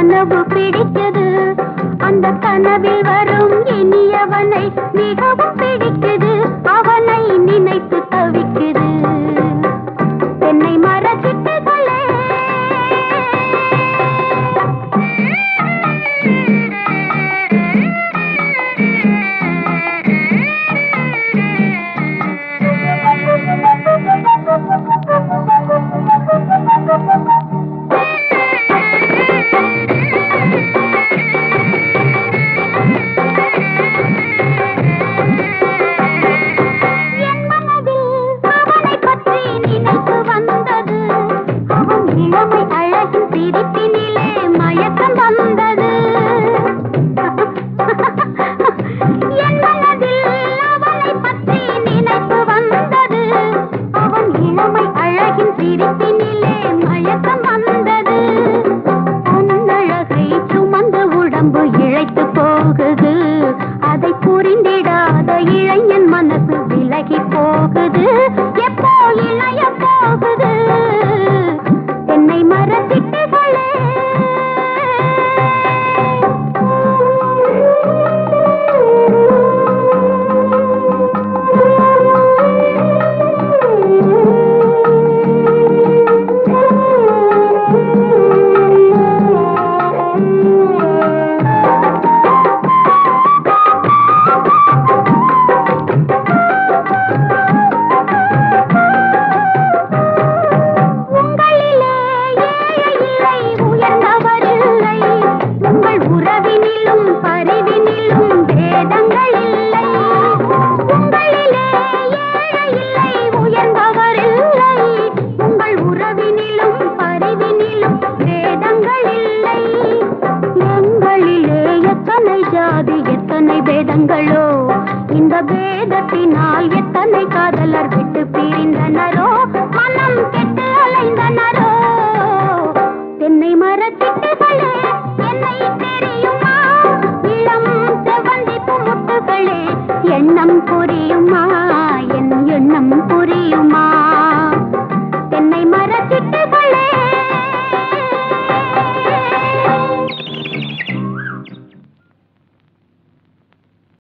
கனவு பிடிக்குது அந்த கனவில் வரும் இனியவனை மிகவும் பிடிக்குது அவனை நினைத்து தவிக்குது தென்னை மரச்சிட்டுகளே என் மனதில் அவனைப் பற்றி நினைப்பு வந்தது. அவன் இளமை அழகின் சிரிப்பினிலே மயக்கம் வந்தது. என் மனதில் அவனைப் பற்றி நினைப்பு வந்தது. அவன் இளமை அழகின் சிரிப்பினிலே மயக்கம் வந்தது. பொன்னழகை சுமந்த உடம்பு இழைத்து போகுது அதை புரிந்திடாத இளைஞன் மனசு விலகி போகுது எப்போ இணைய போகுது என்னை மறந்திட்டுகளே உங்களிலே ஏழை இல்லை உயர்ந்தவர் இல்லை உங்கள் உறவினிலும் பரிவினிலும் பேதங்கள் இல்லை உங்களிலே ஏழை இல்லை உயர்ந்தவர் இல்லை உங்கள் உறவினிலும் பரிவினிலும் பேதங்கள் இல்லை எங்களிலே எத்தனை ஜாதி எத்தனை பேதங்களோ இந்த பேதத்தினால் எத்தனை காதலர் விட்டு பிரிந்தனரோ மனம் கெட்டு அலைந்தனரோ தென்னை மரத்திட்டுகளே என்னை தெரியுமா இளம் செவந்திப்பு முட்டுகளே எண்ணம் புரியுமா